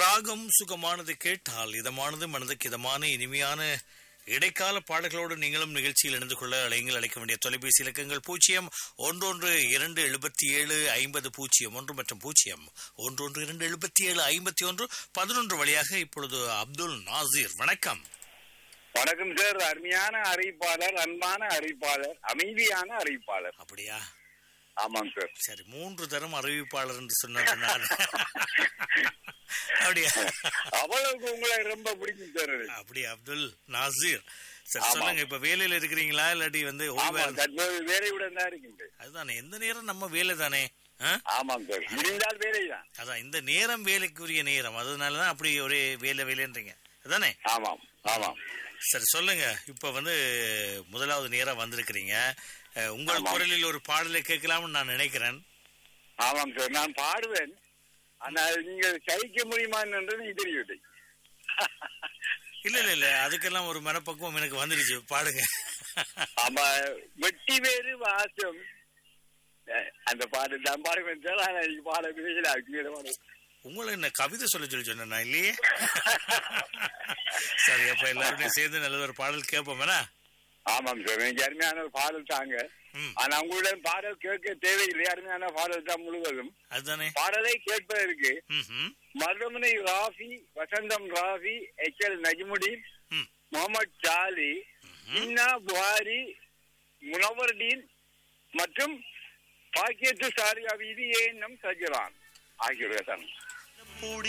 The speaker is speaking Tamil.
ராகம் சுகமானது கேட்டால் இதமானது மனதுக்கு இதமான இனிமையான இடைக்கால பாடல்களோடு நீங்களும் நிகழ்ச்சியில் இணைந்து கொள்ள அழைங்கள் அழைக்க வேண்டிய தொலைபேசி இலக்கங்கள் பூஜ்ஜியம் ஒன்றொன்று இரண்டு எழுபத்தி ஏழு ஐம்பது பூஜ்ஜியம் ஒன்று மற்றும் பூஜ்ஜியம் ஒன்றொன்று இரண்டு எழுபத்தி ஏழு ஐம்பத்தி ஒன்று பதினொன்று வழியாக இப்பொழுது அப்துல் நாசீர் வணக்கம் வணக்கம் சார் அருமையான அறிவிப்பாளர் அன்பான அறிவிப்பாளர் அமைதியான அறிவிப்பாளர் அப்படியா ஆமாம் சார் சரி மூன்று தரம் அறிவிப்பாளர் என்று சொன்னார் அப்படியா அவ்வளவுக்கு உங்களை ரொம்ப பிடிக்கும் சார் எனக்கு. அப்படியா அப்துல் நாசீர் சரி ஆமா. சொல்லுங்க இப்ப வேலையில இருக்கிறீங்களா இல்லாட்டி வந்து ஆமா ஓய்வா தற்போது வேலையுடன் தான் இருக்கின்றேன் அதுதானே எந்த நேரம் நம்ம வேலை தானே ஆ? ஆமாம் சார் முடிந்தால் வேலைதான் அதான் இந்த நேரம் வேலைக்குரிய நேரம் அதனாலதான் அப்படி ஒரே வேலை வேலைன்றீங்க அதானே ஆமாம் ஆமாம் சரி சொல்லுங்க இப்ப வந்து முதலாவது நேரம் வந்திருக்கிறீங்க அஹ், உங்கள் ஆமாம். குரலில் ஒரு பாடலை கேட்கலாம்னு நான் நினைக்கிறேன் ஆமாம் சார் நான் பாடுவேன் ஆனால் நீங்கள் சகிக்க முடியுமா என்று நீங்க தெரியவில்லை இல்ல இல்ல இல்ல அதுக்கெல்லாம் ஒரு மனப்பக்குவம் எனக்கு வந்துடுச்சு பாடுங்க ஆமா வெட்டி வேறு வாசம் அஹ், அந்த பாட்டு தான் பாடுவேன் சார் ஆனா இன்னைக்கு பாட முடியல அதுக்கு மேல பாட உங்களை என்ன கவிதை சொல்ல சொல்லி சொன்னேன் இல்லையே சரி அப்ப எல்லாருடையும் சேர்ந்து நல்ல ஒரு பாடல் கேட்போம் வேணா ஆமாம் சார் எனக்கு அருமையான ஒரு பாடல் தாங்க ம் ஆனா உங்களுடன் பாடல் கேட்க தேவையில்லை அருமையான பாடல் தான் முழுவதும் அதுதானே பாடலை கேட்பதற்கு ம் மருதமனை ராஃபி வசந்தம் ராஃபி எச் எல் நஜ்முடீன் ம் முகமது சாலி இன்னா புகாரி முனவர்டீன் மற்றும் பாக்கியத்து சாரியா வீதி ஏ நம் சஜிரான் ஆகியோர் தான்